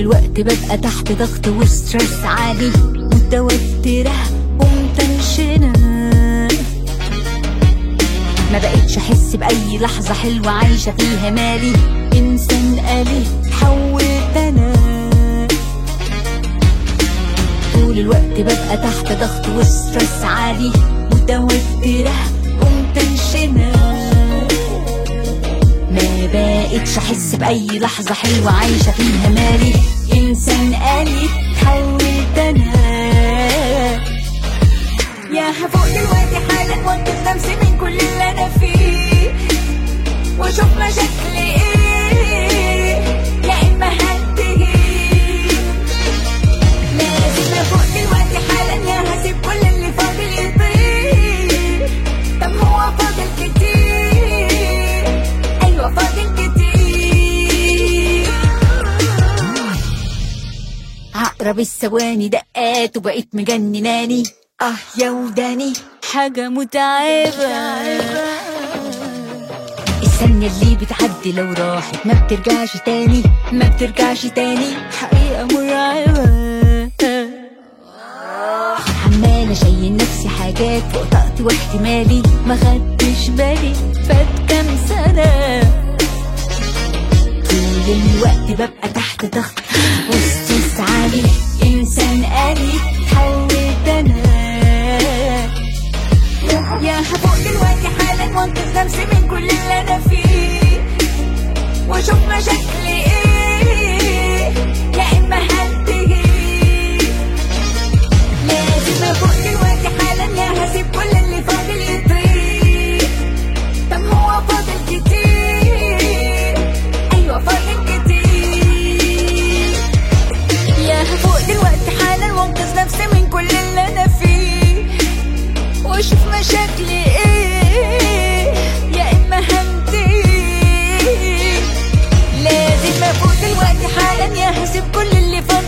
الوقت ببقى تحت ضغط وستريس عالي متوترة ومتنشنة ما بقتش احس باي لحظة حلوة عايشة فيها مالي انسان آلي حولت انا طول الوقت ببقى تحت ضغط وستريس عالي متوترة ومتنشنة ما بقتش احس باي لحظة حلوة عايشة فيها مالي انسان آلي حولت انا يا هفوق دلوقتي حالا وانقذ نفسي من كل اللي انا فيه واشوف مشاكلي ايه يا اما هنتهي لازم افوق دلوقتي حالا يا هسيب كل اللي فاضل يطير طب هو فاضل كتير ايوه فاضل كتير عقرب الثواني دقات وبقيت مجنناني اه يا وداني حاجة متعبة الثانية اللي بتعدي لو راحت ما بترجعش تاني ما بترجعش تاني حقيقة مرعبة عمال اشيل نفسي حاجات فوق طاقتي واحتمالي ما خدتش بالي فات كام سنة طول الوقت ببقى تحت ضغط وستريس عالي انسان آلي حولت انا يا هفوق دلوقتي حالا وانقذ نفسي من كل اللي انا فيه واشوف مشاكلي ايه يا اما هنتهي لازم افوق دلوقتي حالا يا هسيب كل اللي فاضل يطير طب هو فاضل كتير ايوه فاضل كتير يا هفوق دلوقتي حالا وانقذ نفسي من كل اللي انا فيه واشوف مشاكلي ايه يا اما هنتهي لازم افوق دلوقتي حالا يا هسيب كل اللي فاضل